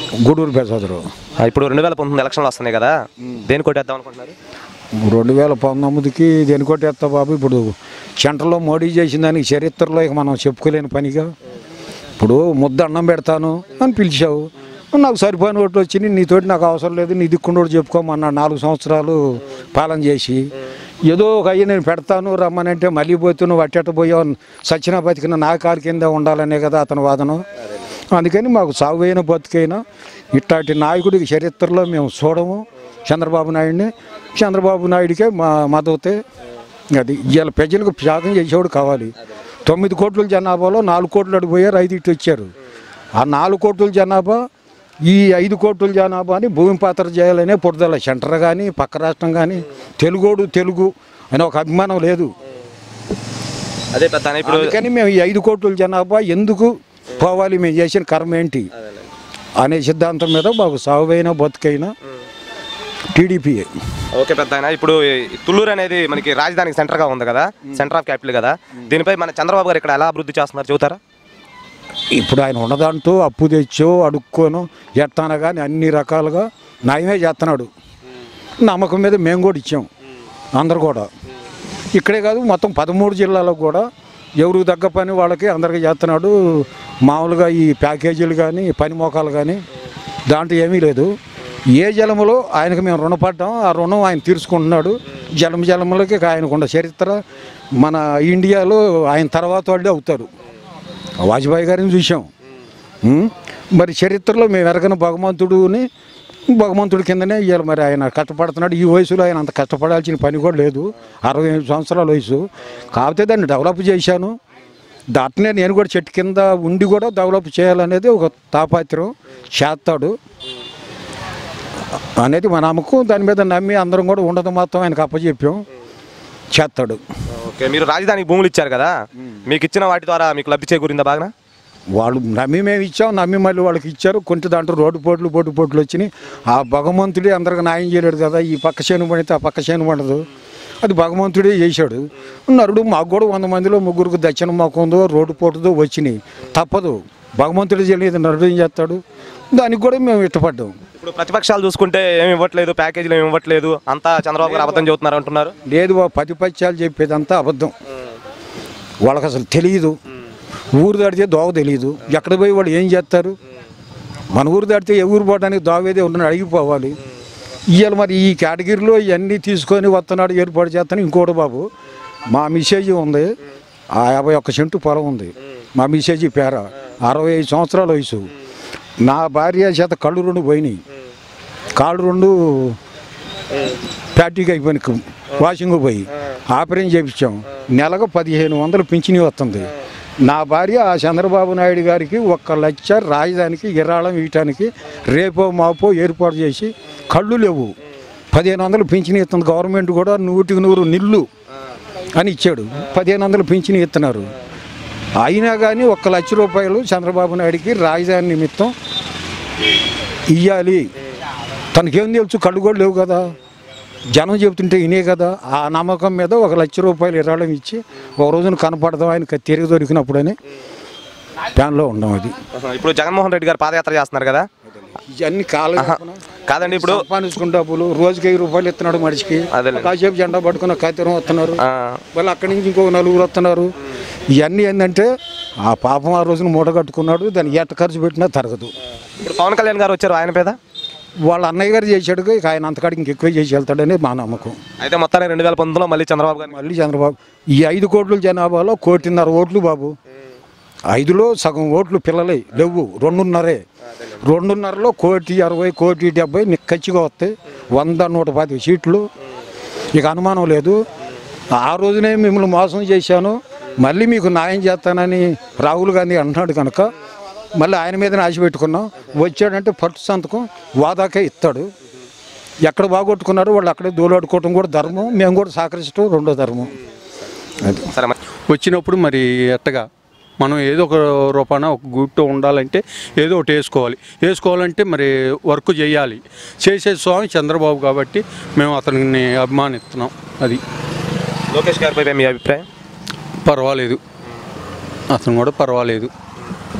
గూడూరు ప్రసాదరు ఆ, ఇప్పుడు రెండు వేల పంతొమ్మిది ఎలక్షన్లు వస్తున్నాయి కదా దేని కొట్టేద్దాం అనుకుంటున్నారు రెండు వేల పంతొమ్మిదికి దేనికోటేస్తా బాబు ఇప్పుడు సెంటర్లో మోడీ చేసిన దానికి చరిత్రలో ఇక మనం చెప్పుకోలేని పనిగా ఇప్పుడు ముద్ద అన్నం పెడతాను అని పిలిచావు నాకు సరిపోయిన ఓట్లు వచ్చి నీతోటి నాకు అవసరం లేదు నీ దిక్కుండోడు చెప్పుకోమన్నాడు నాలుగు సంవత్సరాలు పాలన చేసి ఏదో ఒక అయ్యి నేను పెడతాను రమ్మనంటే మళ్ళీ పోతే నువ్వు అట్టెట్ట పోయావు సచిన బతికిన నా కాలు కింద ఉండాలనే కదా అతని వాదన అందుకని మాకు సాగువైన బతుకైనా ఇట్లాంటి నాయకుడికి చరిత్రలో మేము చూడము చంద్రబాబు నాయుడిని చంద్రబాబు నాయుడికే మా మద్దతే అది ఇవాళ ప్రజలకు త్యాగం చేసేవాడు కావాలి తొమ్మిది కోట్ల జనాభాలో నాలుగు కోట్లు అడిగిపోయారు ఐదు ఇటు వచ్చారు ఆ నాలుగు కోట్ల జనాభా ఈ ఐదు కోట్ల జనాభాని భూమి పాత్ర చేయాలనే పుట్టుదల సెంటర్ కానీ పక్క రాష్ట్రం కానీ తెలుగోడు తెలుగు అనే ఒక అభిమానం లేదు అదే పెద్ద ఇప్పుడు అందుకని మేము ఈ ఐదు కోట్ల జనాభా ఎందుకు పోవాలి మేము చేసిన కర్మ ఏంటి అనే సిద్ధాంతం మీద మాకు సాగువైన బతుకైనా టీడీపీ ఓకే పెద్ద ఆయన ఇప్పుడు ఈ తుళ్ళూరు అనేది మనకి రాజధానికి సెంటర్గా ఉంది కదా సెంటర్ ఆఫ్ క్యాపిటల్ కదా దీనిపై మన చంద్రబాబు గారు ఇక్కడ ఎలా అభివృద్ధి చేస్తున్నారు చెబుతారా ఇప్పుడు ఆయన ఉన్నదంటూ అప్పు తెచ్చో అడుక్కోను ఎట్టాన కానీ అన్ని రకాలుగా నయమే చేస్తున్నాడు నమ్మకం మీద మేము కూడా ఇచ్చాం అందరు కూడా ఇక్కడే కాదు మొత్తం పదమూడు జిల్లాలకు కూడా ఎవరికి తగ్గ పని వాళ్ళకి అందరికీ చేస్తున్నాడు మామూలుగా ఈ ప్యాకేజీలు కానీ పని మోకాలు కానీ దాంట్లో ఏమీ లేదు ఏ జలములో ఆయనకు మేము రుణపడ్డాం ఆ రుణం ఆయన తీర్చుకుంటున్నాడు జలం జలములకి ఆయనకున్న చరిత్ర మన ఇండియాలో ఆయన తర్వాత వాళ్ళే అవుతారు వాజ్పేయి గారిని చూసాం ఉం? మరి చరిత్రలో మేము ఎరగని భగవంతుడుని భగవంతుడి కిందనే ఇవాళ మరి ఆయన కష్టపడుతున్నాడు ఈ వయసులో ఆయన అంత కష్టపడాల్సిన పని కూడా లేదు అరవై ఎనిమిది సంవత్సరాల వయసు కాకపోతే దాన్ని డెవలప్ చేశాను దాంట్నే నేను కూడా చెట్టు కింద ఉండి కూడా డెవలప్ చేయాలనేది ఒక తాపాత్రం చేస్తాడు అనేది మా నమ్మకం దాని మీద నమ్మి అందరం కూడా ఉండదు మొత్తం ఆయనకు అప్పచెప్పాం చేస్తాడు ఓకే మీరు రాజధానికి భూములు ఇచ్చారు కదా మీకు ఇచ్చిన వాటి ద్వారా మీకు లబ్ధి చేకూరిందా బాగా వాళ్ళు నమ్మి మేము ఇచ్చాం నమ్మి మళ్ళీ వాళ్ళకి ఇచ్చారు కొంచెం దాంట్లో రోడ్డు పోట్లు బొడ్డు పోట్లు వచ్చినాయి ఆ భగవంతుడే అందరికి న్యాయం చేయలేడు కదా ఈ పక్క చేను పడితే ఆ పక్క చేను పండదు అది భగవంతుడే చేశాడు నరుడు మాకు కూడా వంద మందిలో ముగ్గురికి దక్షిణ మొక్కందో రోడ్డు పోటుదో వచ్చినాయి తప్పదు భగవంతుడు చేయలేదు నరుడు ఏం చేస్తాడు దానికి కూడా మేము ఇష్టపడ్డాం ఇప్పుడు ప్రతిపక్షాలు చూసుకుంటే ఏమి ఇవ్వట్లేదు ప్యాకేజీలు ఏమి ఇవ్వట్లేదు అంతా చంద్రబాబు గారు అబద్ధం చెబుతున్నారు అంటున్నారు లేదు బాబు పది పత్యాలు చెప్పేదంతా అబద్ధం వాళ్ళకి అసలు తెలియదు ఊరు దాటితే దోవ తెలియదు ఎక్కడ పోయి వాళ్ళు ఏం చేస్తారు మన ఊరు దాటితే ఏ ఊరు పోవడానికి దోవేదే ఉన్నాడు అడిగిపోవాలి ఇవాళ మరి ఈ కేటగిరీలో ఇవన్నీ తీసుకొని వస్తున్నాడు ఏర్పాటు చేస్తాను ఇంకోటి బాబు మా మిసేజ్ ఉంది ఆ యాభై ఒక్క సెంటు పొలం ఉంది మా మిసేజ్ పేర అరవై ఐదు సంవత్సరాల వయసు నా భార్య చేత కళ్ళు రెండు పోయినాయి కాళ్ళు రెండు ప్యాటిక్ అయిపోయిన వాషింగ్ పోయి ఆపరేషన్ చేయించాం నెలకు పదిహేను వందలు పింఛని వస్తుంది నా భార్య ఆ చంద్రబాబు నాయుడు గారికి ఒక్క లక్ష రాజధానికి ఇరాళం ఇయటానికి రేపో మాపో ఏర్పాటు చేసి కళ్ళు లేవు పదిహేను వందలు పింఛని ఇస్తుంది గవర్నమెంట్ కూడా నూటికి నూరు నిల్లు అని ఇచ్చాడు పదిహేను వందలు పింఛని ఇస్తున్నారు అయినా కానీ ఒక్క లక్ష రూపాయలు చంద్రబాబు నాయుడికి రాజధాని నిమిత్తం ఇయ్యాలి తనకేం తెలుసు కళ్ళు కూడా లేవు కదా జనం చెబుతుంటే ఇనే కదా ఆ నమ్మకం మీద ఒక లక్ష రూపాయలు ఇరాళం ఇచ్చి ఒక రోజున కనపడదాం ఆయన తిరిగి దొరికినప్పుడని ప్లాన్లో ఉన్నాం అది ఇప్పుడు జగన్మోహన్ రెడ్డి గారు పాదయాత్ర చేస్తున్నారు కదా ఇవన్నీ కాలం కాదండి ఇప్పుడు సంపాదించుకున్న డబ్బులు రోజుకి వెయ్యి రూపాయలు ఇస్తున్నాడు మనిషికి అదేలే. కాసేపు జెండా పట్టుకున్న కత్తిరం వస్తున్నారు ఆ, మళ్ళీ అక్కడి నుంచి ఇంకొక నలుగురు వస్తున్నారు ఇవన్నీ ఏంటంటే ఆ పాపం ఆ రోజున మూట కట్టుకున్నాడు దాన్ని ఎట్ట ఖర్చు పెట్టినా తరగదు ఇప్పుడు పవన్ కళ్యాణ్ గారు వచ్చారు ఆయన పేద వాళ్ళ అన్నయ్య గారు చేశాడు ఇక ఆయన అంతకాడికి ఇంకెక్కువ చేసి వెళ్తాడని మా నమ్మకం అయితే మొత్తానికి రెండు వేల పంతొమ్మిదిలో మళ్ళీ చంద్రబాబు గారు మళ్ళీ చంద్రబాబు ఈ ఐదు కోట్ల జనాభాలో కోటిన్నర ఓట్లు బాబు ఐదులో సగం ఓట్లు పిల్లలే లేవు రెండున్నరే రెండున్నరలో కోటి అరవై కోటి డెబ్బై నిక్కచ్చిగా వస్తాయి వంద నూట పది సీట్లు ఇక అనుమానం లేదు ఆ రోజునే మిమ్మల్ని మోసం చేశాను మళ్ళీ మీకు న్యాయం చేస్తానని రాహుల్ గాంధీ అంటున్నాడు కనుక మళ్ళీ ఆయన మీద ఆశ పెట్టుకున్నాం వచ్చాడంటే పట్టు సంతకం వాదాకే ఇస్తాడు ఎక్కడ బాగొట్టుకున్నారో వాళ్ళు అక్కడే దూలాడుకోవటం కూడా ధర్మం మేము కూడా సహకరించడం రెండో ధర్మం అది సరే మరి వచ్చినప్పుడు మరి ఎట్టగా మనం ఏదో ఒక రూపాన ఒక గుట్టు ఉండాలంటే ఏదో ఒకటి వేసుకోవాలి వేసుకోవాలంటే మరి వర్క్ చేయాలి చేసే స్వామి చంద్రబాబు కాబట్టి మేము అతనిని అభిమానిస్తున్నాం అది లోకేష్ గారిపై మీ అభిప్రాయం పర్వాలేదు అతను కూడా పర్వాలేదు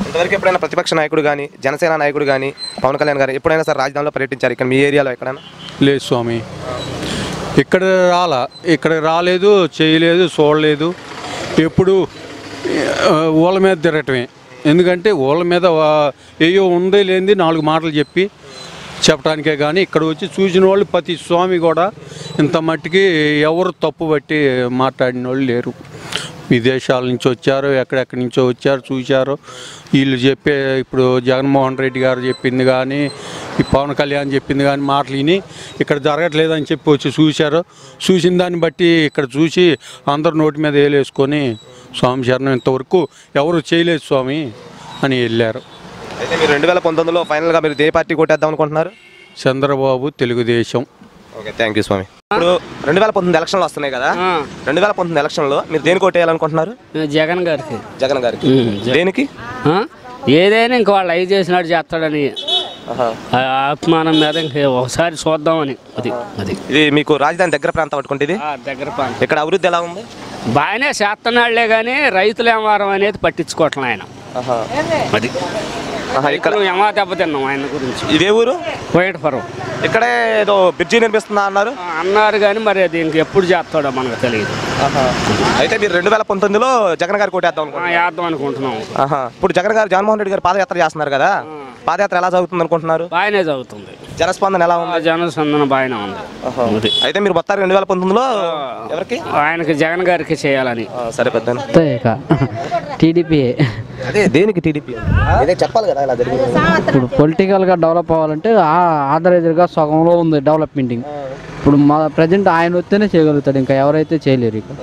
ఇంతవరకు ఎప్పుడైనా ప్రతిపక్ష నాయకుడు కానీ జనసేన నాయకుడు కానీ పవన్ కళ్యాణ్ గారు ఎప్పుడైనా సార్ రాజధానిలో పర్యటించారు ఇక్కడ మీ ఏరియాలో ఎక్కడైనా లేదు స్వామి ఇక్కడ రాలా ఇక్కడ రాలేదు చేయలేదు చూడలేదు ఎప్పుడు ఆ, ఊళ్ళ మీద తిరగటమే ఎందుకంటే ఊళ్ళ మీద వా- ఏయో ఉందే లేనిది నాలుగు మాటలు చెప్పి చెప్పడానికే కానీ ఇక్కడ వచ్చి చూసిన వాళ్ళు ప్రతి స్వామి కూడా ఇంత మట్టికి ఎవరు తప్పు పట్టి మాట్లాడిన వాళ్ళు లేరు విదేశాల నుంచి వచ్చారు ఎక్కడెక్కడి నుంచో వచ్చారు చూశారు వీళ్ళు చెప్పే ఇప్పుడు జగన్మోహన్ రెడ్డి గారు చెప్పింది కానీ ఈ పవన్ కళ్యాణ్ చెప్పింది కానీ మాటలు విని ఇక్కడ జరగట్లేదని చెప్పి వచ్చి చూశారు చూసిన దాన్ని బట్టి ఇక్కడ చూసి అందరు నోటి మీద వేలేసుకొని స్వామి శరణం ఇంతవరకు ఎవరు చేయలేదు స్వామి అని వెళ్ళారు అయితే మీరు రెండు వేల పంతొమ్మిదిలో ఫైనల్గా మీరు ఏ పార్టీ కొట్టేద్దాం అనుకుంటున్నారు Chandrababu Telugu Desam okay thank you స్వామి ఇప్పుడు రెండు వేల పంతొమ్మిది ఎలక్షన్లు వస్తున్నాయి కదా రెండు వేల పంతొమ్మిది ఎలక్షన్లో మీరు దేనికి కొట్టేయాలనుకుంటున్నారు జగన్ గారికి జగన్ గారికి ఉమ్, జ- దేనికి ఆ? ఏదైనా ఇంక వాళ్ళు అయి చేసినట్టు చేస్తాడని ఆ అభిమానం మీద ఇంక ఒకసారి చూద్దామని అది అది ఇది మీకు రాజధాని దగ్గర ప్రాంతం పట్టుకుంటే ఇది ఆ దగ్గర ప్రాంతం ఇక్కడ అభివృద్ధి ఎలా ఉంది బాగానే చేస్తున్నాళ్లే కానీ రైతుల వ్యవహారం అనేది పట్టించుకోవట్లే ఆయన అది ఆహా, ఇక్కడ ఇక్కడ ఏమా దెబ్బతిన్నాం ఆయన గురించి ఇదే ఊరు కోయటపురం ఇక్కడే ఏదో బ్రిడ్జి నిర్మిస్తున్నా అన్నారు ఆ, అన్నారు కానీ మరి దీనికి ఎప్పుడు చేస్తాడో మనకు తెలియదు అయితే మీరు రెండు వేల పంతొమ్మిదిలో జగన్ గారికి కొట్టేద్దాం ఆ, అనుకుంటున్నారు వేద్దాం అనుకుంటున్నాం ఆహా. ఇప్పుడు జగన్ గారు జగన్మోహన్ రెడ్డి గారు పాదయాత్ర చేస్తున్నారు కదా పాదయాత్ర ఎలా సాగుతుంది అనుకుంటున్నారు బాగానే చదువుతుంది జనస్పందన ఎలా ఆ ఉంది జనసందన బాగానే ఉంది అది అయితే మీరు మొత్తం రెండు వేల పంతొమ్మిదిలో ఎవరికి ఆయనకి జగన్ గారికి చేయాలని ఆ, సరే పెద్ద ఇక టీడీపీ అదే దేనికి టీడీపీ ఇదే చెప్పాలి కదా ఇలా జరిగింది ఇప్పుడు పొలిటికల్గా డెవలప్ అవ్వాలంటే ఆథరైజ్డ్గా సగంలో ఉంది డెవలప్మెంటింగ్ ఇప్పుడు మా ప్రజెంట్ ఆయన వస్తేనే చేయగలుగుతాడు ఇంకా ఎవరైతే చేయలేరు ఇక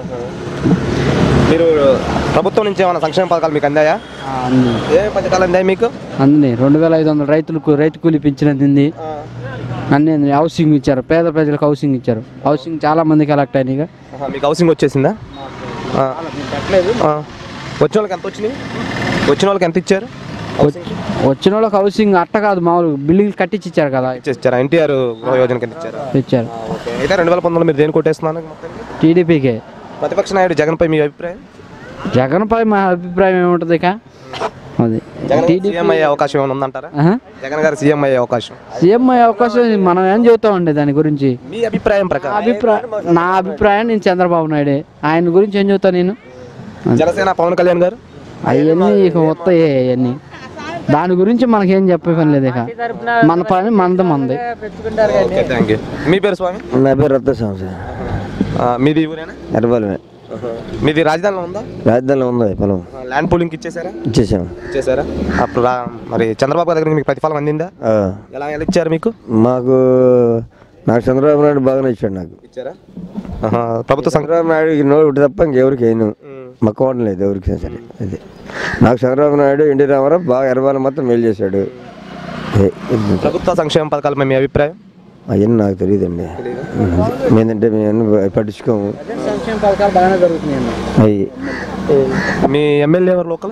మీరు ప్రభుత్వం నుంచి ఏమైనా సంక్షేమ పథకాలు మీకు అందాయా ఆ, అంది ఏ పథకాలు అందాయి మీకు అందినాయి రెండు వేల ఐదు వందలు రైతులకు రైతు కూలి పెంచిన అందింది అన్నీ అందినాయి. హౌసింగ్ ఇచ్చారు పేద ప్రజలకు హౌసింగ్ ఇచ్చారు హౌసింగ్ చాలా మందికి ఎలక్ట్ అయినాయి ఇక. ఆహా, మీకు హౌసింగ్ వచ్చేసిందా ఆ. ఆ. వచ్చిన వాళ్ళకి ఎంత వచ్చినాయి వచ్చిన వాళ్ళకి ఎంత ఇచ్చారు వచ్చిన వాళ్ళకి హౌసింగ్ అట్ట కాదు మామూలు బిల్డింగ్ కట్టించి ఇచ్చారు కదా ఇచ్చారా ఎన్టీఆర్ గృహ యోజన కింద ఇచ్చారు ఇచ్చారు ఓకే అయితే రెండు వేల పంతొమ్మిదిలో మీరు దేని కొట్టేస్తున్నాను మొత్తానికి? టీడీపీకే ప్రతిపక్ష నాయుడు జగన్పై మీ అభిప్రాయం జగన్పై మా అభిప్రాయం ఏముంటుంది ఇక అది జగన్ టీడీపీ సీఎం అయ్యే అవకాశం ఏమైనా ఉందంటారా ఆహా. జగన్ గారు సీఎం అయ్యే అవకాశం సీఎం అయ్యే అవకాశం మనం ఏం చెబుతామండి దాని గురించి మీ అభిప్రాయం ప్రకారం అభిప్రాయం నా అభిప్రాయం నేను చంద్రబాబు నాయుడే ఆయన గురించి ఏం చెబుతా నేను జనసేన పవన్ కళ్యాణ్ గారు అవన్నీ ఇక వస్తాయి అవన్నీ దాని గురించి మనకేం చెప్పే పని లేదు ఇక మన పని మనది మనది ఓకే థ్యాంక్ యూ మీ పేరు స్వామి నా పేరు రత్నస్వామి సార్ ఆ, మీది ఊరేనా ఎర్రపాలెమే మీది రాజధానిలో ఉందా రాజధానిలో ఉంది పొలం ఆ, ల్యాండ్ పూలింగ్ ఇచ్చేసారా ఇచ్చేసాం ఇచ్చేసారా అప్పుడు రా- మరి చంద్రబాబు గారి దగ్గర మీకు ప్రతిఫలం అందిందా ఆ, ఎలా ఎలా ఇచ్చారు మీకు మాకు నాకు చంద్రబాబు నాయుడు బాగానే ఇచ్చాడు నాకు ఇచ్చారా ఆహా, ప్రభుత్వ సంఘ చంద్రబాబు నాయుడు నోటి తప్ప ఇంకెవరికి అయిను మక్కవడం లేదు ఎవరికి సరే అది నాకు చంద్రబాబు నాయుడు ఎన్టీ రామారావు బాగా ఎర్రబాలెం మొత్తం మేలు చేశాడు ఏ, ఇది ప్రభుత్వ సంక్షేమ పథకాలపై మీ అభిప్రాయం అవన్నీ నాకు తెలియదండి మేందంటే మేము పట్టించుకోము సంక్షేమ పథకాలు బాగానే జరుగుతున్నాయి అవి మీ ఎమ్మెల్యే ఎవరు లోకల్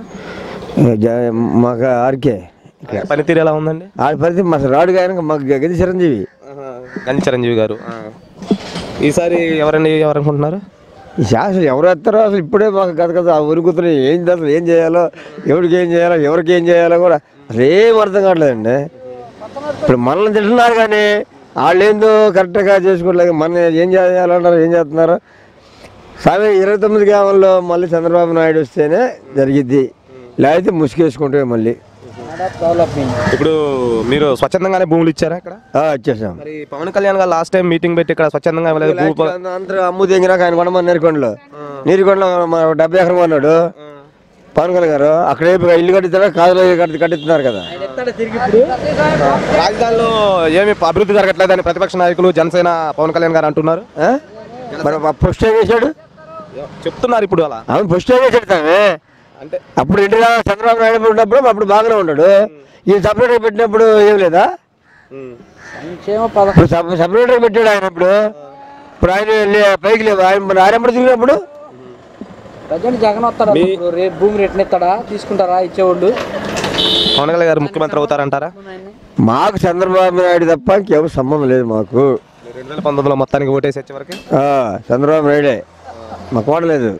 మాకు ఆర్కే పనితీరు ఎలా ఉందండి ఆడ పరిస్థితి మా రాడు గాయన మాకు గది చిరంజీవి గంజి చిరంజీవి గారు ఆ. ఈసారి ఎవరండి ఎవరు అనుకుంటున్నారు ఈ శాసనం ఎవరు వస్తారో అసలు ఇప్పుడే మాకు గత గత ఉరుకుతున్నాయి ఏం అసలు ఏం చేయాలో ఎవరికి ఏం చేయాలో ఎవరికి ఏం చేయాలో కూడా అసలు ఏం అర్థం కావట్లేదండి ఇప్పుడు మనల్ని తింటున్నారు కానీ వాళ్ళు ఏందో కరెక్ట్గా చేసుకోవట్లేదు మన ఏం చేయాలన్నారు ఏం చేస్తున్నారు సామే ఇరవై తొమ్మిది గ్రామంలో మళ్ళీ చంద్రబాబు నాయుడు వస్తేనే జరిగిద్ది లేకపోతే ముసుగేసుకుంటే మళ్ళీ ఇప్పుడు మీరు స్వచ్ఛందంగానే భూములు ఇచ్చారా ఇక్కడ ఆ, వచ్చేసాం మరి పవన్ కళ్యాణ్ గారు లాస్ట్ టైం మీటింగ్ పెట్టి ఇక్కడ స్వచ్ఛందంగా ఇవ్వలేదు భూ ప- అందరూ అమ్ము దిగినాక ఆయన కొనమని నీరుకొండలో నీరుకొండలో మా డెబ్బై ఎకరం కొన్నాడు పవన్ కళ్యాణ్ గారు అక్కడే ఇల్లు కట్టిస్తారా కాదులో కట్టి కట్టిస్తున్నారు కదా రాజధానిలో ఏమి అభివృద్ధి జరగట్లేదని ప్రతిపక్ష నాయకులు జనసేన పవన్ కళ్యాణ్ గారు అంటున్నారు ఆ? మరి ఫస్ట్ ఏం చేశాడు చెప్తున్నారు ఇప్పుడు అలా అవును ఫస్ట్ ఏం చేశాడు తామే అంటే అప్పుడు ఇంటి దగ్గర చంద్రబాబు నాయుడు ఉన్నప్పుడు అప్పుడు బాగానే ఉన్నాడు ఈ సపరేట్గా పెట్టినప్పుడు ఏం లేదా సంక్షేమ పథకం ఇప్పుడు సప- సపరేట్గా పెట్టాడు ఆయన ఇప్పుడు ఇప్పుడు ఆయన వెళ్ళి పైకి లేవు ఆయన మరి ఆయన ఎప్పుడు తిరిగినప్పుడు ప్రజెంట్ జగన్ వస్తాడు ఇప్పుడు రేపు భూమి రేట్ని ఇస్తాడా తీసుకుంటారా ఇచ్చేవాళ్ళు పవన్ కళ్యాణ్ గారు ముఖ్యమంత్రి అవుతారంటారా మాకు చంద్రబాబు నాయుడు తప్ప ఇంకెవరు సంబంధం లేదు మాకు రెండు వేల పంతొమ్మిదిలో మొత్తానికి ఓటేసి వచ్చే వరకు ఆ, చంద్రబాబు నాయుడే మాకు ఓడలేదు ఓకే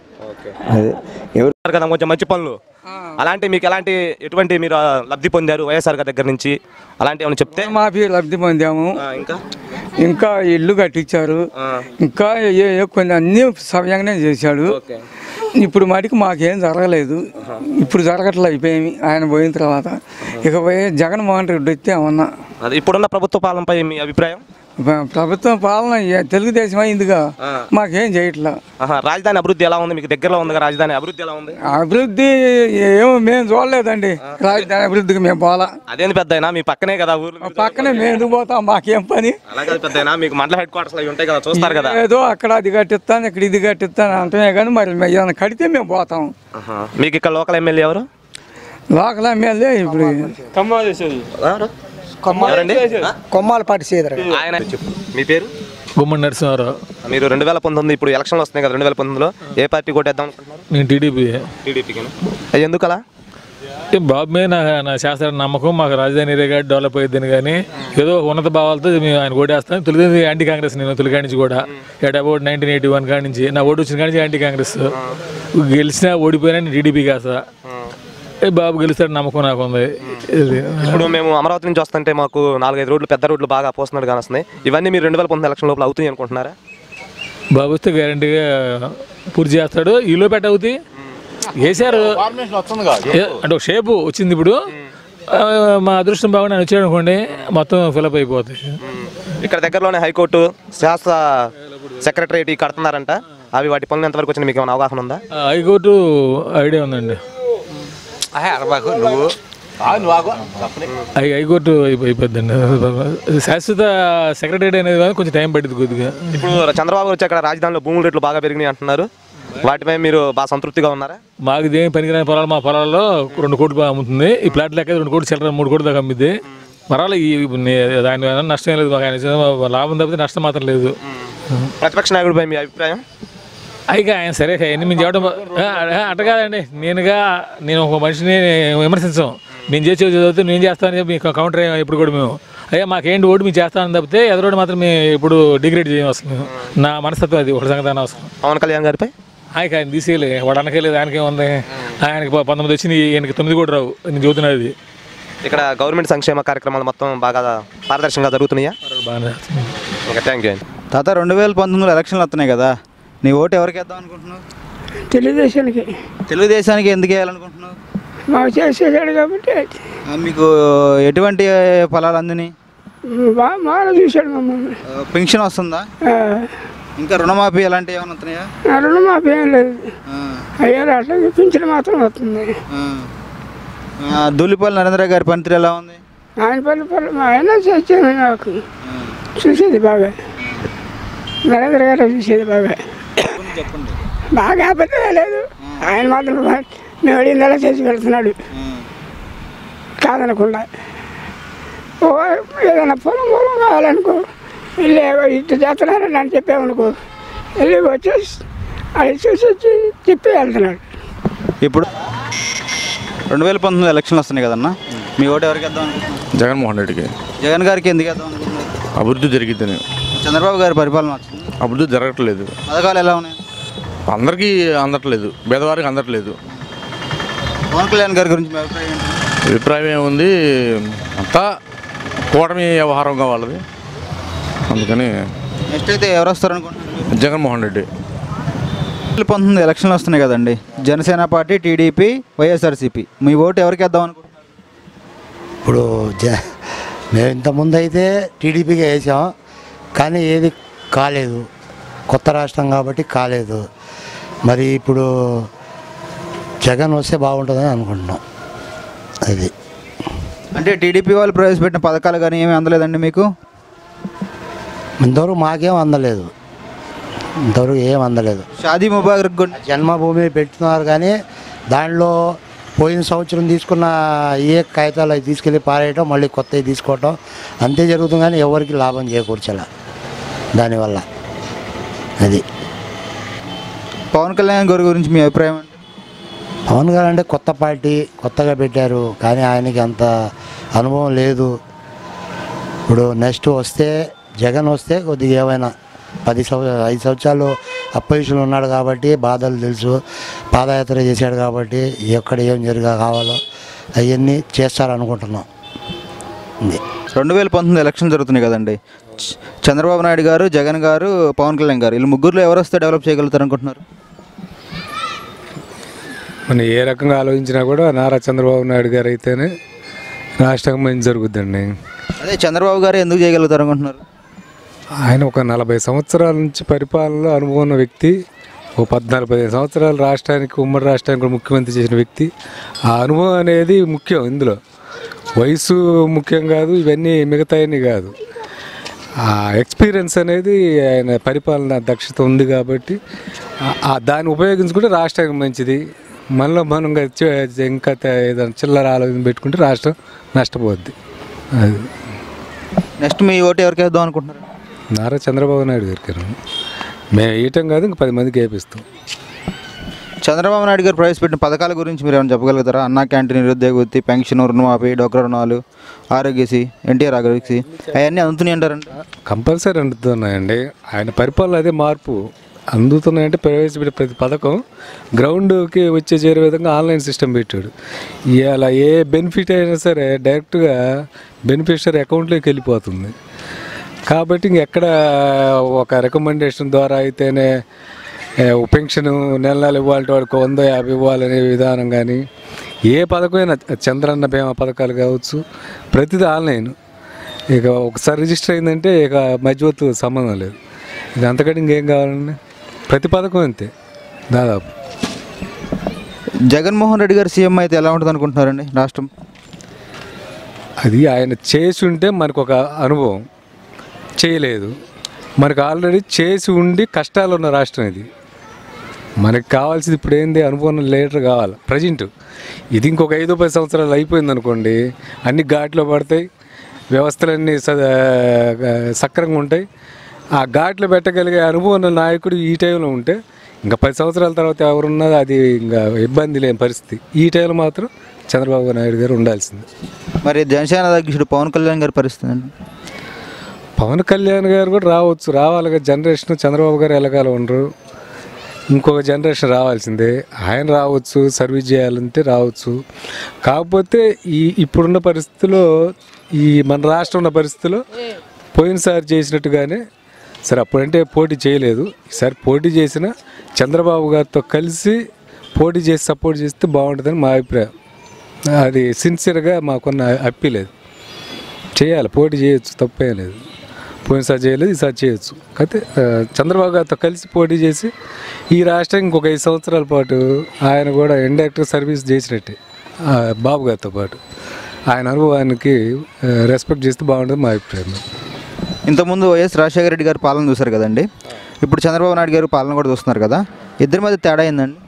అది ఎవరు ఉన్నారు కదా కొంచెం మంచి పనులు అలాంటి మీకు ఎలాంటి ఎటువంటి మీరు ఆ, లబ్ధి పొందారు వైఎస్ఆర్ గారి దగ్గర నుంచి అలాంటి ఏమైనా చెప్తే మాఫీ లబ్ధి పొందాము ఆ, ఇంకా ఇంకా ఇల్లు కట్టించారు ఆ, ఇంకా ఏ ఏ కొన్ని అన్ని సవ్యంగానే చేశాడు ఓకే ఇప్పుడు మటుకు మాకేం జరగలేదు ఇప్పుడు జరగట్లేదు అయిపోయి ఆయన పోయిన తర్వాత ఇక పోయి జగన్మోహన్ రెడ్డి వస్తే ఏమన్నా అది ఇప్పుడున్న ప్రభుత్వ పాలనపై మీ అభిప్రాయం ప- ప్రభుత్వం పాలన ఏ- తెలుగుదేశం అయిందిగా ఆ. మాకేం చేయట్లా ఆహా, రాజధాని అభివృద్ధి ఎలా ఉంది మీకు దగ్గరలో ఉంది కదా రాజధాని అభివృద్ధి ఎలా ఉంది అభివృద్ధి ఏమో మేము చూడలేదండి రాజధాని అభివృద్ధికి మేము పోలా అదేంది పెద్ద మీ పక్కనే కదా ఊరు మా పక్కనే మేము ఎందుకు పోతాం మాకేం పని అలాగే పెద్ద మీకు మండల హెడ్ క్వార్టర్స్ అవి ఉంటాయి కదా చూస్తారు కదా ఏదో అక్కడ అది కట్టిస్తాను ఇక్కడ ఇది కట్టిస్తాను అంటమే కానీ మరి మేము ఏదైనా కడితే మేము పోతాం ఆహా. మీకు ఇక్కడ లోకల్ ఎమ్మెల్యే ఎవరు లోకల్ ఎమ్మెల్యే ఇప్పుడు ఎవరు? ఎవరండి ఆ? కొమ్మాలపాటి శ్రీధర్ ఆయన చెప్పు. మీ పేరు గుమ్మడి నరసింహారావు మీరు రెండు వేల పంతొమ్మిది ఇప్పుడు ఎలక్షన్లు వస్తున్నాయి కదా రెండు వేల పంతొమ్మిదిలో ఏ పార్టీ కొట్టేద్దాం అనుకుంటున్నారు నేను టీడీపీ టీడీపీకి ఎందుకు అలా ఏ బాబు మీద నా నా శాస్త్ర నమ్మకం మాకు రాజధాని ఏరియా డెవలప్ అయ్యిందని కానీ ఏదో ఉన్నత భావాలతో మేము ఆయన ఓటేస్తాం తొలిది యాంటీ కాంగ్రెస్ నేను తొలి కాడి నుంచి కూడా at about nineteen eighty one కాడి నుంచి నా ఓటు వచ్చిన కాడి నుంచి యాంటీ కాంగ్రెస్ గెలిచినా ఓడిపోయినా నేను టీడీపీ కాస్తా ఏ బాబు గెలుస్తాడు నమ్మకం నాకు ఉంది ఇది ఇప్పుడు మేము అమరావతి నుంచి వస్తుంటే మాకు నాలుగైదు రోడ్లు పెద్ద రోడ్లు బాగా పోస్తున్నట్టు కానొస్తున్నాయి ఇవన్నీ మీరు రెండు వేల పంతొమ్మిది ఎలక్షన్ లోపల అవుతాయి అనుకుంటున్నారా బాబు వస్తే గ్యారంటీగా పూర్తి చేస్తాడు ఈలో పెట్ట అవుతాయి వేశారు ఏ- అంటే ఒక షేపు వచ్చింది ఇప్పుడు ఆ, మా అదృష్టం బాగుండి ఆయన వచ్చాడు అనుకోండి మొత్తం ఫిలప్ అయిపోతాయి ఇక్కడ దగ్గరలోనే హైకోర్టు శాస్త్ర సెక్రటరేట్ కడుతున్నారంట అవి వాటి పనులు ఎంతవరకు వచ్చినా మీకు ఏమైనా అవగాహన ఉందా ఆ, హైకోర్టు ఐడియా ఉందండి హై హైకోర్టు అయిపో- అయిపోద్దండి శాశ్వత సెక్రటరీ అనేది కానీ కొంచెం టైం పడుతుంది కొద్దిగా ఇప్పుడు చంద్రబాబు వచ్చి అక్కడ రాజధానిలో భూముల రేట్లు బాగా పెరిగినాయి అంటున్నారు వాటిపై మీరు బాగా సంతృప్తిగా ఉన్నారా మాకు ఇదేం పనికిరాని పొలాలు మా పొలాల్లో రెండు కోట్లు అమ్ముతుంది ఈ ప్లాట్ లెక్క రెండు కోట్లు చిల్లర మూడు కోట్లు దాకా అమ్మిద్ది మరాలి ఈ నే- దాని వల్ల నష్టం ఏం లేదు మాకు ఆయన ఇచ్చిన లాభం తప్పితే నష్టం మాత్రం లేదు ప్రతిపక్ష నాయకుడిపై మీ అభిప్రాయం అయిగా ఆయన సరే ఎన్ని మేము చెప్పడం ఆ, ఆ, అట్ట కాదండి నేనుగా నేను ఒక మనిషిని విమర్శించాం మేము చేసే చదివితే నేను చేస్తానని చెప్పి మీకు కౌంటర్ అయ్యాం ఇప్పుడు కూడా మేము అయ్యా మాకేంటి ఓటు మేము చేస్తానని తప్పితే ఎదురోడు మాత్రం మేము ఇప్పుడు డిగ్రేడ్ చేయం అసలు మేము. నా మనస్తత్వం అది ఒక సంగతి అవసరం పవన్ కళ్యాణ్ గారిపై ఆయనకి ఆయన తీసేయలే వాడు అనకేలేదు ఆయనకే ఉంది ఆయనకి ప- పంతొమ్మిది వచ్చింది ఈయనకి తొమ్మిది కూడా రావు నేను చెబుతున్నది ఇక్కడ గవర్నమెంట్ సంక్షేమ కార్యక్రమాలు మొత్తం బాగా పారదర్శకంగా జరుగుతున్నాయా బాగానే ఓకే థ్యాంక్ యూ అండి తాత రెండు వేల పంతొమ్మిదిలో ఎలక్షన్లు వస్తున్నాయి కదా నీ ఓటు ఎవరికి వేద్దాం అనుకుంటున్నావు తెలుగుదేశానికి తెలుగుదేశానికి ఎందుకు వేయాలనుకుంటున్నావు మాకు చేసేసాడు కాబట్టి ఆ, మీకు ఎటువంటి ఫలాలు అందినాయి బాగా బాగా చూశాడు మమ్మల్ని ఆ, పెన్షన్ వస్తుందా ఆ, ఇంకా రుణమాఫీ అలాంటివి ఏమైనా వస్తున్నాయా ఆ రుణమాఫీ ఏం లేదు ఆ, అయ్యా అట్లా పింఛన్ మాత్రం వస్తుంది ఆ. ఆ, దూలిపల్లి నరేంద్ర గారి పనితీరు ఎలా ఉంది ఆయన పని పని మా ఆయన చేసేది నాకు చూసేది బాగా నరేంద్ర గారు చూసేది బాగా చెప్పండి బాగా అబద్ధం లేదు ఆయన మాత్రం మేము అడిగిందలా చేసి వెళ్తున్నాడు కాదనకుండా ఓ ఏదైనా పొలం పొలం కావాలనుకో వెళ్ళి ఇటు చేస్తున్నారని అని చెప్పామనుకో వెళ్ళి వచ్చేసి అది చూసి వచ్చి చెప్పి వెళ్తున్నాడు ఇప్పుడు రెండు వేల పంతొమ్మిది ఎలక్షన్లు వస్తున్నాయి కదన్నా మీ ఓటు ఎవరికి వేద్దాం అనుకుంటున్నారు జగన్మోహన్ రెడ్డికి జగన్ గారికి ఎందుకు వేద్దాం అనుకుంటున్నారు అభివృద్ధి జరిగిద్దని చంద్రబాబు గారి పరిపాలన వచ్చింది అభివృద్ధి జరగట్లేదు పథకాలు ఎలా ఉన్నాయి అందరికీ అందట్లేదు పేదవారికి అందట్లేదు పవన్ కళ్యాణ్ గారి గురించి మీ అభిప్రాయం ఏంటి అభిప్రాయం ఏముంది అంతా కూటమి వ్యవహారంగా వాళ్ళది అందుకని నెక్స్ట్ అయితే ఎవరు వస్తారు అనుకుంటున్నారు జగన్మోహన్ రెడ్డి రెండు వేల పంతొమ్మిది ఎలక్షన్లు వస్తున్నాయి కదండి జనసేన పార్టీ టీడీపీ వైఎస్ఆర్సీపీ మీ ఓటు ఎవరికి వేద్దాం అనుకుంటున్నారు ఇప్పుడు జ మేము ఇంతకుముందు అయితే టీడీపీకి వేసాం కానీ ఏది కాలేదు కొత్త రాష్ట్రం కాబట్టి కాలేదు మరి ఇప్పుడు జగన్ వస్తే బాగుంటుందని అనుకుంటున్నాం అది అంటే టీడీపీ వాళ్ళు ప్రవేశపెట్టిన పథకాలు కానీ ఏమీ అందలేదండి మీకు ఇంతవరకు మాకేం అందలేదు ఇంతవరకు ఏం అందలేదు షాదీ ముబారక్ గురించి జన్మభూమి పెట్టుతున్నారు కానీ దానిలో పోయిన సంవత్సరం తీసుకున్న ఏ కాగితాలు అవి తీసుకెళ్ళి పారేయటం మళ్ళీ కొత్తవి తీసుకోవటం అంతే జరుగుతుంది కానీ ఎవరికి లాభం చేకూర్చాల దానివల్ల అది పవన్ కళ్యాణ్ గారి గురించి మీ అభిప్రాయం ఏంటి పవన్ గారు అంటే కొత్త పార్టీ కొత్తగా పెట్టారు కానీ ఆయనకి అంత అనుభవం లేదు ఇప్పుడు నెక్స్ట్ వస్తే జగన్ వస్తే కొద్దిగా ఏమైనా పది సంవత్సరాలు ఐదు సంవత్సరాలు అపోజిషన్లో ఉన్నాడు కాబట్టి బాధలు తెలుసు పాదయాత్ర చేశాడు కాబట్టి ఎక్కడ ఏం జరిగా కావాలో అవన్నీ చేస్తారనుకుంటున్నాం ఇది రెండు వేల పంతొమ్మిది ఎలక్షన్ జరుగుతున్నాయి కదండి చ- చంద్రబాబు నాయుడు గారు జగన్ గారు పవన్ కళ్యాణ్ గారు వీళ్ళు ముగ్గురులో ఎవరు వస్తే డెవలప్ చేయగలుగుతారు అనుకుంటున్నారు మనం ఏ రకంగా ఆలోచించినా కూడా నారా చంద్రబాబు నాయుడు గారు అయితేనే రాష్ట్రం మంచి జరుగుద్దండి అదే చంద్రబాబు గారు ఎందుకు చేయగలుగుతారు అనుకుంటున్నారు ఆయన ఒక నలభై సంవత్సరాల నుంచి పరిపాలనలో అనుభవం ఉన్న వ్యక్తి ఓ పద్నాలుగు పదిహేను సంవత్సరాలు రాష్ట్రానికి ఉమ్మడి రాష్ట్రానికి కూడా ముఖ్యమంత్రి చేసిన వ్యక్తి ఆ అనుభవం అనేది ముఖ్యం ఇందులో వయసు ముఖ్యం కాదు ఇవన్నీ మిగతాయని కాదు ఆ ఎక్స్పీరియన్స్ అనేది ఆయన పరిపాలన దక్షత ఉంది కాబట్టి ఆ- ఆ దాన్ని ఉపయోగించుకుంటే రాష్ట్రానికి మంచిది మనలో మనం ఇంకా చే- ఇంకా తే- ఏదైనా చిల్లర ఆలోచన పెట్టుకుంటే రాష్ట్రం నష్టపోద్ది అది నెక్స్ట్ మీ ఓటు ఎవరికి వేద్దాం అనుకుంటున్నారు నారా చంద్రబాబు నాయుడు గారికి మేము వేయటం కాదు ఇంకా పది మందికి వేపిస్తాం చంద్రబాబు నాయుడు గారు ప్రవేశపెట్టిన పథకాల గురించి మీరు ఏమైనా చెప్పగలుగుతారా అన్నా క్యాంటీన్ నిరుద్యోగ వృత్తి పెన్షన్ రుణమాఫీ డోక్రా రుణాలు ఆరోగ్యశ్రీ ఎన్టీఆర్ ఆరోగ్యశ్రీ అవన్నీ అందుతున్నాయి అంటారండి కంపల్సరీ అందుతున్నాయండి ఆయన పరిపాలన అదే మార్పు అందుతున్నాయంటే ప్రవేశపెట్టే ప్రతి పథకం గ్రౌండ్కి వచ్చే చేరే విధంగా ఆన్లైన్ సిస్టమ్ పెట్టాడు ఇవాళ ఏ బెనిఫిట్ అయినా సరే డైరెక్ట్గా బెనిఫిషరీ అకౌంట్లోకి వెళ్ళిపోతుంది కాబట్టి ఇంకెక్కడ ఒక రికమెండేషన్ ద్వారా అయితేనే ఏ, పెన్షన్ నెల నెల ఇవ్వాలి వాడికి వంద యాభై ఇవ్వాలనే విధానం కానీ ఏ పథకమైనా చంద్రన్న బీమా పథకాలు కావచ్చు ప్రతిదీ ఆన్లైన్ ఇక ఒకసారి రిజిస్టర్ అయిందంటే ఇక మధ్యవర్తు సంబంధం లేదు ఇక అంతకంటే ఇంకేం కావాలండి ప్రతి పథకం అంతే దాదాపు జగన్మోహన్ రెడ్డి గారు సీఎం అయితే ఎలా ఉంటుంది అనుకుంటున్నారండి రాష్ట్రం అది ఆయన చేసి ఉంటే మనకు ఒక అనుభవం చేయలేదు మనకు ఆల్రెడీ చేసి ఉండి కష్టాలు ఉన్న రాష్ట్రం ఇది మనకి కావాల్సింది ఇప్పుడు ఏంది అనుభవం లీడర్ కావాలి ప్రజెంట్ ఇది ఇంకొక ఐదు పది సంవత్సరాలు అయిపోయింది అనుకోండి అన్ని ఘాట్లో పడతాయి వ్యవస్థలన్నీ స- సక్రంగా ఉంటాయి ఆ ఘాట్లో పెట్టగలిగే అనుభవం ఉన్న నాయకుడు ఈ టైంలో ఉంటే ఇంకా పది సంవత్సరాల తర్వాత ఎవరున్నది అది ఇంకా ఇబ్బంది లేని పరిస్థితి ఈ టైంలో మాత్రం చంద్రబాబు నాయుడు గారు ఉండాల్సింది మరి జనసేన అధ్యక్షుడు పవన్ కళ్యాణ్ గారి పరిస్థితి అండి పవన్ కళ్యాణ్ గారు కూడా రావచ్చు రావాలి జనరేషన్ చంద్రబాబు గారు ఎలాగాల ఉండరు ఇంకొక జనరేషన్ రావాల్సిందే ఆయన రావచ్చు సర్వీస్ చేయాలంటే రావచ్చు కాకపోతే ఈ ఇప్పుడున్న పరిస్థితిలో ఈ మన రాష్ట్రం ఉన్న పరిస్థితిలో పోయినసారి చేసినట్టుగానే సరే అప్పుడంటే పోటీ చేయలేదు ఈసారి పోటీ చేసిన చంద్రబాబు గారితో కలిసి పోటీ చేసి సపోర్ట్ చేస్తే బాగుంటుందని మా అభిప్రాయం అది సిన్సియర్గా మాకున్న అప్పీలేదు చేయాలి పోటీ చేయొచ్చు తప్పేం లేదు పోయినసారి చేయలేదు ఈసారి చేయొచ్చు అయితే ఆ, చంద్రబాబు గారితో కలిసి పోటీ చేసి ఈ రాష్ట్రం ఇంకొక ఐదు సంవత్సరాల పాటు ఆయన కూడా ఇండైరెక్ట్ సర్వీస్ చేసినట్టే ఆ, బాబు గారితో పాటు ఆయన అనుభవానికి ఆ, రెస్పెక్ట్ చేస్తే బాగుంటుంది మా అభిప్రాయం ఇంతకుముందు వైఎస్ రాజశేఖర రెడ్డి గారి పాలన చూశారు కదండి ఇప్పుడు చంద్రబాబు నాయుడు గారు పాలన కూడా చూస్తున్నారు కదా ఇద్దరి మధ్య తేడా ఏందండి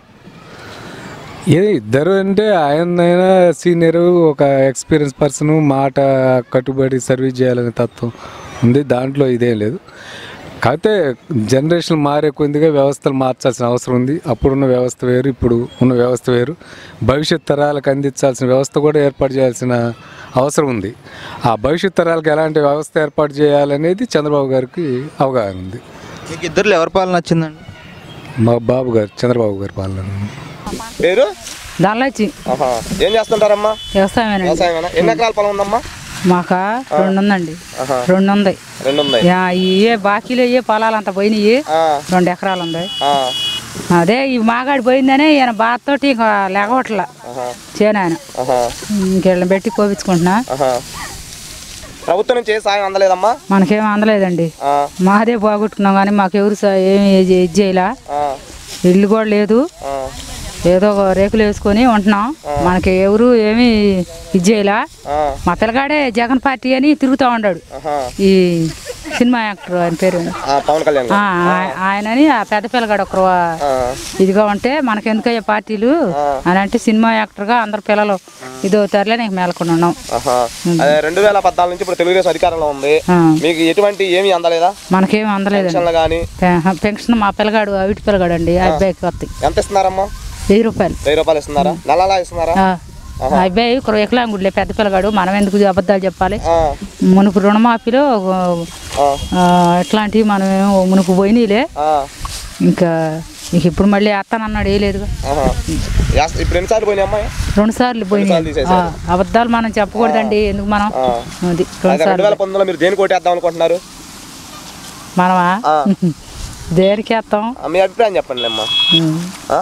ఏ ఇద్దరు అంటే ఆయనైనా సీనియర్ ఒక ఎక్స్పీరియన్స్ పర్సన్ మాట కట్టుబడి సర్వీస్ చేయాలనే తత్వం ఉంది దాంట్లో ఇదేం లేదు కాకపోతే జనరేషన్ మారే కొద్దిగా వ్యవస్థలు మార్చాల్సిన అవసరం ఉంది అప్పుడున్న వ్యవస్థ వేరు ఇప్పుడు ఉన్న వ్యవస్థ వేరు భవిష్యత్ తరాలకు అందించాల్సిన వ్యవస్థ కూడా ఏర్పాటు చేయాల్సిన అవసరం ఉంది ఆ భవిష్యత్ తరాలకు ఎలాంటి వ్యవస్థ ఏర్పాటు చేయాలనేది చంద్రబాబు గారికి అవగాహన ఉంది మీకు ఇద్దరు ఎవరి పాలన నచ్చిందండి మా బాబు గారు చంద్రబాబు గారి పాలన పేరు దానిలోచి ఆహా. ఏం చేస్తుంటారమ్మా వ్యవసాయమేనండి వ్యవసాయమేనా ఎన్ని ఎకరాల పొలం ఉందమ్మా మాక రెండు ఉందండి ఆహా. రెండు ఉంది రెండు ఉన్నాయి యా, ఈ ఏ బాకీలు ఏ పొలాలు అంత పోయినాయి రెండు ఎకరాలు ఉంది ఆ. అదే ఈ మాగాడి పోయిందనే ఈయన బాధతోటి ఇంకా లేకవట్ల ఆహా. చేనాయన ఆహా. ఇంకెళ్ళని పెట్టి కోపించుకుంటున్నా ఆహా. ప్రభుత్వం నుంచి ఏ సాయం అందలేదమ్మా మనకేం అందలేదండి ఆ. మాదే బాగొట్టుకున్నాం కానీ మాకెవరు స- ఏమి ఇది ఇది చేయలా ఆ. ఇల్లు కూడా లేదు ఆ. ఏదో ఒక రేకులు వేసుకొని ఉంటున్నాం మనకి ఎవరు ఏమి ఇది చేయలా ఆ. మా పిల్లగాడే జగన్ పార్టీ అని తిరుగుతూ ఉన్నాడు ఆహా. ఈ సినిమా యాక్టర్ ఆయన పేరు ఆ, పవన్ కళ్యాణ్ ఆ, గారు. ఆ- ఆయనని ఆ పెద్ద పిల్లగాడు ఒకరు ఇదిగా ఉంటే మనకెందుకయ్యే పార్టీలు అని అంటే సినిమా యాక్టర్గా అందరు పిల్లలు ఇదో తరలే నీకు మేలకొని ఉన్నాం ఆహా. అదే రెండు వేల పద్నాలుగు నుంచి ఇప్పుడు తెలుగుదేశం అధికారంలో ఉంది ఆ. మీకు ఎటువంటి ఏమీ అందలేదా మనకేం అందలేదండి పెన్షన్లు కానీ పె- పెన్షన్ మా పిల్లగాడు అవిటి పిల్లగాడు అండి ఆ అబ్బాయికి వస్తాయి ఎంత ఇస్తున్నారమ్మా వెయ్యి రూపాయలు వెయ్యి రూపాయలు ఇస్తున్నారా నెలలా ఇస్తున్నారా ఆ. ఆ అబ్బాయి ఒక వికలాంగుడిలే పెద్ద పిల్లగాడు మనం ఎందుకు అబద్ధాలు చెప్పాలి ఆ. మునుపు రుణమాఫీలో ఆ, ఇట్లాంటివి మనం ఏమో మునుపు పోయినాయిలే ఇంకా ఇంక ఇప్పుడు మళ్ళీ వేస్తానన్నాడు వేయలేదుగా ఆహా. యాస్- ఇప్పుడు ఎన్నిసార్లు పోయినాయి అమ్మాయి రెండు సార్లు పోయినాయి రెండుసార్లు తీసేశారు. ఆ, అబద్ధాలు మనం చెప్పకూడదండి ఎందుకు మనం ఆ. అది అదే రెండు రెండు సార్లు వేల పంతొమ్మిదిలో మీరు దేనికి ఓటేద్దాం అనుకుంటున్నారు మనమా ఆ. దేనికి వేస్తాం ఆ, మీ అభిప్రాయం చెప్పండి అమ్మా ఉం. ఆ?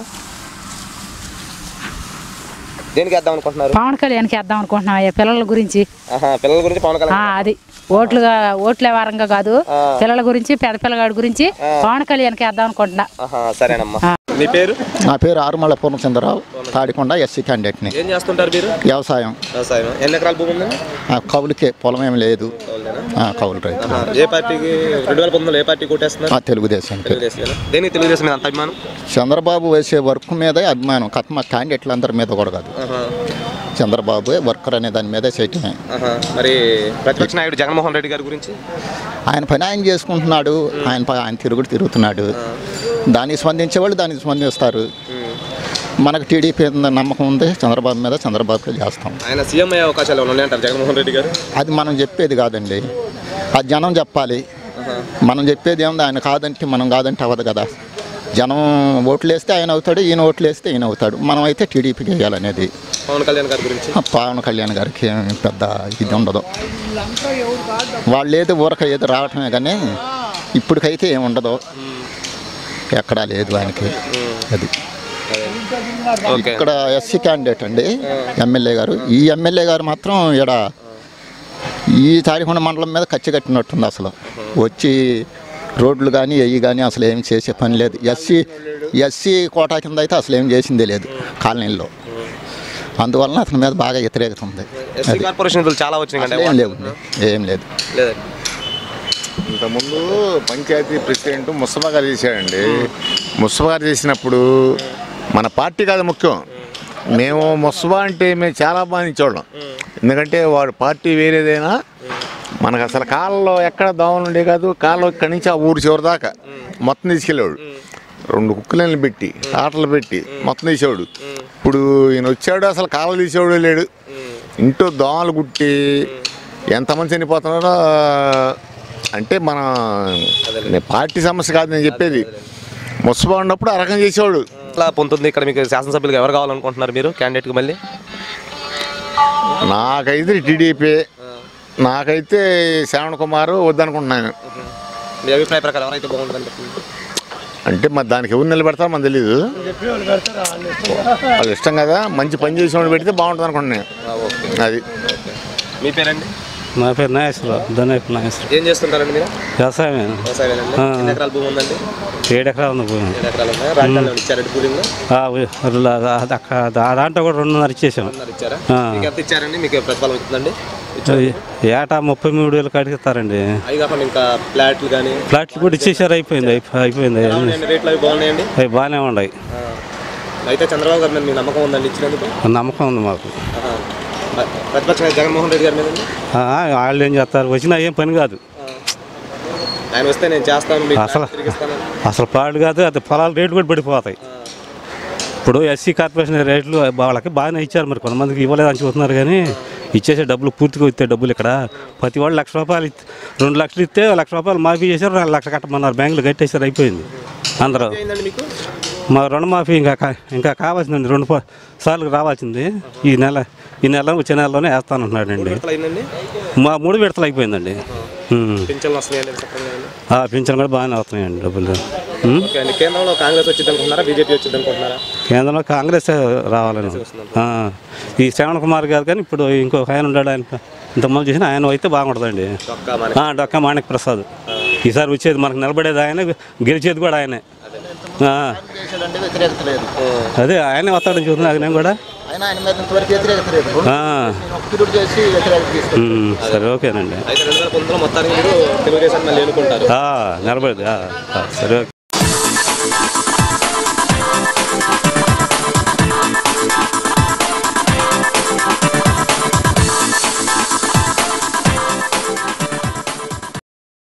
దేనికి వేద్దాం అనుకుంటున్నారు పవన్ కళ్యాణ్కి వేద్దాం అనుకుంటున్నాం అయ్యా పిల్లల గురించి ఆహా, పిల్లల గురించి పవన్ ఆ, కళ్యాణ్ అది ఓట్లుగా ఓట్లే వారంగా కాదు ఆ. పిల్లల గురించి పెద్ద పిల్లగాడి గురించి ఆ. పవన్ కళ్యాణ్కి వేద్దాం అనుకుంటున్నా ఆహా, సరేనమ్మా మీ పేరు నా పేరు ఆరుమల పూర్ణచంద్రరావు తాడికొండ ఎస్సీ క్యాండిడేట్ని ఏం చేస్తుంటారు మీరు వ్యవసాయం వ్యవసాయం ఎన్ని ఎకరాల భూమి ఉందండి ఆ, కౌలుకే పొలం ఏం లేదు ఆ, కౌలు రైతు ఆహా, ఏ పార్టీకి రెండు వేల పంతొమ్మిదిలో ఏ పార్టీ కొట్టేస్తున్నారు ఆ, తెలుగుదేశానికి తెలుగుదేశం దేనికి తెలుగుదేశం మీద అంత అభిమానం చంద్రబాబు వేసే వర్క్ మీదే అభిమానం కథ మా క్యాండిడేట్లందరి మీద కూడా కాదు ఆహా, చంద్రబాబు వర్కర్ అనే దాని మీదే చేయటమే ఆహా. మరి ప్రతిపక్ష నాయకుడు జగన్మోహన్ రెడ్డి గారి గురించి ఆయన పని ఆయన చేసుకుంటున్నాడు ఆయన ప- ఆయన తిరుగుడు తిరుగుతున్నాడు దానికి స్పందించే వాళ్ళు దానికి స్పందిస్తారు మనకు టీడీపీ మీద నమ్మకం ఉంది చంద్రబాబు మీద చంద్రబాబుకే చేస్తాం ఆయన సీఎం అయ్యే అవకాశాలు ఏమైనా ఉన్నాయంటారు జగన్మోహన్ రెడ్డి గారు అది మనం చెప్పేది కాదండి అది జనం చెప్పాలి మనం చెప్పేది ఏముంది ఆయన కాదంటే మనం కాదంటే అవ్వదు కదా జనం ఓట్లు వేస్తే ఆయన అవుతాడు ఈయన ఓట్లు వేస్తే ఈయన అవుతాడు మనం అయితే టీడీపీకి వేయాలనేది పవన్ కళ్యాణ్ గారి గురించి పవన్ కళ్యాణ్ గారికి ఏం పెద్ద ఇది ఉండదు వాళ్ళు ఏదో ఊరక ఏదో రావటమే కానీ ఇప్పటికైతే ఏమి ఉండదు ఎక్కడా లేదు ఆయనకి అది ఇక్కడ ఎస్సీ క్యాండిడేట్ అండి ఎమ్మెల్యే గారు ఈ ఎమ్మెల్యే గారు మాత్రం ఇక్కడ ఈ తాడికొండ మండలం మీద కచ్చి కట్టినట్టుంది అసలు వచ్చి రోడ్లు కానీ అవి కానీ అసలు ఏం చేసే పని లేదు ఎస్సీ ఎస్సీ కోటా కింద అయితే అసలు ఏం చేసిందే లేదు కాలనీల్లో అందువలన అతని మీద బాగా వ్యతిరేకత ఉంది ఎస్సీ అది కార్పొరేషన్ నిధులు చాలా వచ్చినాయి అసలు ఏం లేవు ఏం లేదు లేదండి ఇంతకుముందు పంచాయతీ ప్రెసిడెంట్ ముస్తఫా గారు చేశాడండి ముస్తఫా గారు చేసినప్పుడు మన పార్టీ కాదు ముఖ్యం మేము ముస్తఫా అంటే మేము చాలా బాధించేవాళ్ళం ఎందుకంటే వాడు పార్టీ వేరేదైనా మనకు అసలు కాళ్ళలో ఎక్కడ దోమలు ఉండే కాదు కాళ్ళలో ఇక్కడి నుంచి ఆ ఊరు చివరి దాకా మొత్తం తీసుకెళ్ళేవాడు రెండు కుక్కలను పెట్టి ఆటలు పెట్టి మొత్తం తీసేవాడు ఇప్పుడు ఈయన వచ్చాడు అసలు కాళ్ళు తీసేవాడు లేడు ఇంట్లో దోమలు గుట్టి ఎంతమంది చనిపోతున్నారో అంటే మన నేను పార్టీ సమస్య కాదు నేను చెప్పేది ముసబా ఉన్నప్పుడు ఆ రకం చేసేవాడు ఎట్లా పొందుతుంది ఇక్కడ మీకు శాసనసభ్యులుగా ఎవరు కావాలనుకుంటున్నారు మీరు క్యాండిడేట్కి మళ్ళీ నాకైతే టీడీపీ నాకైతే శ్రావణ్ కుమార్ వద్దనుకుంటున్నాను మీ అభిప్రాయ ప్రకారం ఎవరైతే బాగుంటుందని చెప్తుంది అంటే మరి దానికి ఎవరు నిలబెడతారో మనకు తెలియదు అది ఇష్టం కదా మంచి పని చేసేవాడు పెడితే బాగుంటుంది అనుకుంటున్నాను అది మీ పేరండి నా పేరు నాగేశ్వరరావు ధనేపు నాగేశ్వరరావు ఏం చేస్తుంటారండి మీరు వ్యవసాయమే వ్యవసాయమేనండి ఆ. ఎన్ని ఎకరాల భూమి ఉందండి ఏడు ఎకరాలు ఉంది భూమి ఏడు ఎకరాలు ఉన్నాయా రాజధానిలో ఇచ్చారండి కూలింగ్ ఆ, ఉ- అలా- అది అక్క- ఆ దాంట్లో కూడా రెండున్నర ఇచ్చేసాం ఇచ్చారా ఆ. మీకు ఎంత ఇచ్చారండి మీకు ప్రతిఫలం ఇస్తుందండి అది ఏటా ముప్పై మూడు వేలు కాడికి ఇస్తారండి అవి కాకుండా ఇంకా ఫ్లాట్లు కానీ ఫ్లాట్లు కూడా ఇచ్చేసారు అయిపోయింది అయిపో- అయిపోయింది రేట్లు అవి బాగున్నాయండి అవి బాగానే ఉన్నాయి ఆ. అయితే చంద్రబాబు గారి మీద మీకు నమ్మకం ఉందండి ఇచ్చినందుకు నమ్మకం ఉంది మాకు ఆహా. మ- ప్రతిపక్ష నాయకుడు జగన్మోహన్ రెడ్డి గారి మీద ఆ, వాళ్ళు ఏం చేస్తారు వచ్చినా ఏం పని కాదు ఆయన వస్తే నేను చేస్తాను మీకు అసలు తిరిగి ఇస్తాను అసలు పాడు కాదు అది పొలాల రేట్లు కూడా పడిపోతాయి ఇప్పుడు ఎస్సీ కార్పొరేషన్ రేట్లు వాళ్ళకి బాగానే ఇచ్చారు మరి కొంతమందికి ఇవ్వలేదు అని చూస్తున్నారు కానీ ఇచ్చేసే డబ్బులు పూర్తిగా ఇస్తే డబ్బులు ఇక్కడ ప్రతి వాళ్ళు లక్ష రూపాయలు ఇస్తే రెండు లక్షలు ఇస్తే లక్ష రూపాయలు మాఫీ చేశారు రెండు లక్ష కట్టమన్నారు బ్యాంకులు కట్టేసారు అయిపోయింది అందరూ ఏందండి మీకు మా రుణమాఫీ ఇంకా కా- ఇంకా కావాల్సిందండి రెండు ప- సార్లు రావాల్సింది ఈ నెల ఈ నెల వచ్చే నెలలోనే వేస్తానంటున్నాడండి ఎట్లా అయిందండి మా మూడు విడతలు అయిపోయిందండి ఉమ్. పింఛన్లు వస్తున్నాయండి సక్రమంగా ఆ పింఛన్ కూడా బాగానే వస్తున్నాయండి డబ్బులు ఉమ్. ఓకే అండి కేంద్రంలో కాంగ్రెస్ వచ్చింది అనుకుంటున్నారా బీజేపీ వచ్చింది అనుకుంటున్నారా కేంద్రంలో కాంగ్రెస్ రావాలని ఆ, ఈ శ్రవణ్ కుమార్ గారు కానీ ఇప్పుడు ఇంకో ఆయన ఉన్నాడు ఆయన ఇంతమంది చేసిన ఆయన అయితే బాగుంటుందండి డొక్కా మాణిక్. ఆ, డొక్కా మాణిక్ ప్రసాద్ ఈసారి వచ్చేది మనకు నిలబడేది ఆయన గెలిచేది కూడా ఆయనే ఆ, చేశాడంటే వ్యతిరేకత లేదు అదే ఆయనే వస్తాడని చూస్తున్నా నేను కూడా ఆయన ఆయన మీద ఇంతవరకు వ్యతిరేకత లేదు రెండు ఆ. నేను ఒక తిరుగు చేసి వ్యతిరేకత తీసుకొచ్చాను ఉమ్, సరే ఓకేనండి అయితే రెండు వేల పంతొమ్మిదిలో మొత్తానికి మీరు తెలుగుదేశాన్ని మళ్ళీ ఎన్నుకుంటారు ఆ, నిలబడేది ఆ, ఆ, సరే ఓకే